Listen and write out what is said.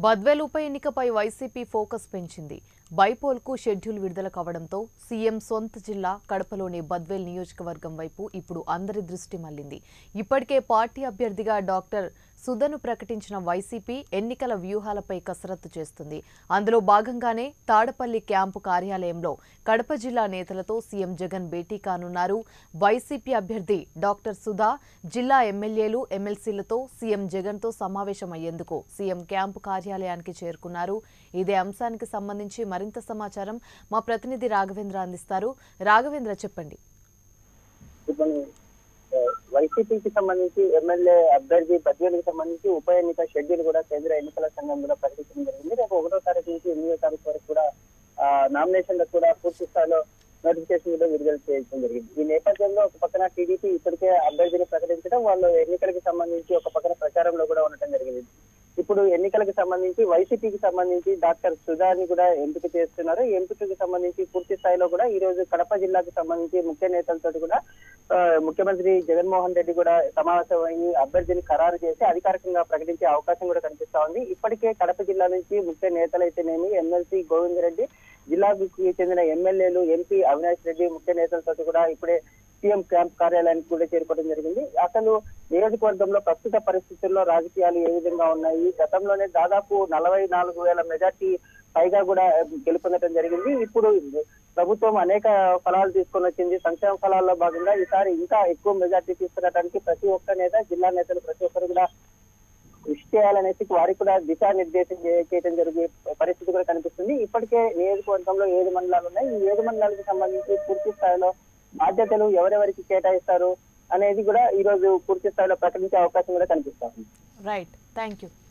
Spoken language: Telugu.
బద్వేల్ ఉప ఎన్నికపై వైసీపీ ఫోకస్ పెంచింది బైపోల్కు షెడ్యూల్ విడుదల కావడంతో సీఎం సొంత జిల్లా కడపలోని బద్వేల్ నియోజకవర్గం వైపు ఇప్పుడు అందరి దృష్టి మళ్లింది ఇప్పటికే పార్టీ అభ్యర్థిగా డాక్టర్ సుధను ప్రకటించిన వైసీపీ ఎన్నికల వ్యూహాలపై కసరత్తు చేస్తుంది అందులో భాగంగానే తాడపల్లి క్యాంపు కార్యాలయంలో కడప జిల్లా నేతలతో సీఎం జగన్ భేటీ కానున్నారు వైసీపీ అభ్యర్థి డాక్టర్ సుధా జిల్లా ఎమ్మెల్యేలు ఎమ్మెల్సీలతో సీఎం జగన్తో సమావేశమయ్యేందుకు సీఎం క్యాంపు కార్యాలయానికి చేరుకున్నారు ఇదే అంశానికి సంబంధించి మరింత సమాచారం మా ప్రతినిధి రాఘవేంద్ర అందిస్తారు రాఘవేంద్ర చెప్పండి ఇప్పుడు ఆ, వైసీపీకి సంబంధించి ఎమ్మెల్యే అభ్యర్థి బద్వేలుకి సంబంధించి ఉప ఎన్నిక షెడ్యూల్ కూడా కేంద్ర ఎన్నికల సంఘం కూడా ప్రకటించడం జరిగింది రేపు ఒకటో తారీఖు నుంచి ఎనిమిదో తారీఖు వరకు కూడా నామినేషన్లకు కూడా పూర్తి స్థాయిలో నోటిఫికేషన్ కూడా విడుదల చేయడం జరిగింది ఈ నేపథ్యంలో ఒక పక్కన టీడీపీ ఇప్పటికే అభ్యర్థిని ప్రకటించడం వాళ్ళు ఎన్నికలకు సంబంధించి ఒక పక్కన ప్రచారంలో కూడా ఉండటం జరిగింది ఇప్పుడు ఎన్నికలకు సంబంధించి వైసీపీకి సంబంధించి డాక్టర్ సుధాని కూడా ఎంపిక చేస్తున్నారు ఈ ఎంపికకి సంబంధించి పూర్తి స్థాయిలో కూడా ఈ రోజు కడప జిల్లాకు సంబంధించి ముఖ్య నేతలతో కూడా ఆ, ముఖ్యమంత్రి జగన్మోహన్ రెడ్డి కూడా సమావేశం అయ్యి అభ్యర్థిని ఖరారు చేసి అధికారికంగా ప్రకటించే అవకాశం కూడా కనిపిస్తా ఉంది ఇప్పటికే కడప జిల్లా నుంచి ముఖ్య నేతలైతేనేమి ఎమ్మెల్సీ గోవింద్ రెడ్డి జిల్లాకు చెందిన ఎమ్మెల్యేలు ఎంపీ అవినాష్ రెడ్డి ముఖ్య నేతలతో కూడా ఇప్పుడే సీఎం క్యాంప్ కార్యాలయానికి కూడా చేరుకోవడం జరిగింది అసలు నియోజకవర్గంలో ప్రస్తుత పరిస్థితుల్లో రాజకీయాలు ఏ విధంగా ఉన్నాయి గతంలోనే దాదాపు నలభై నాలుగు వేల మెజార్టీ పైగా కూడా గెలుపొందడం జరిగింది ఇప్పుడు ప్రభుత్వం అనేక ఫలాలు తీసుకొని వచ్చింది సంక్షేమ ఫలాల్లో భాగంగా ఈసారి ఇంకా ఎక్కువ మెజార్టీ తీసుకురావడానికి ప్రతి ఒక్క నేత జిల్లా నేతలు ప్రతి ఒక్కరు కూడా కృషి చేయాలనేసి వారికి కూడా దిశానిర్దేశం చే- చేయడం జరిగే పరిస్థితి కూడా కనిపిస్తుంది ఇప్పటికే నియోజకవర్గంలో ఏడు మండలాలు ఉన్నాయి ఈ ఏడు మండలాలకు సంబంధించి పూర్తి స్థాయిలో బాధ్యతలు ఎవరెవరికి కేటాయిస్తారు అనేది కూడా ఈ రోజు పూర్తి స్థాయిలో ప్రకటించే అవకాశం కూడా కనిపిస్తుంది రైట్ థ్యాంక్ యూ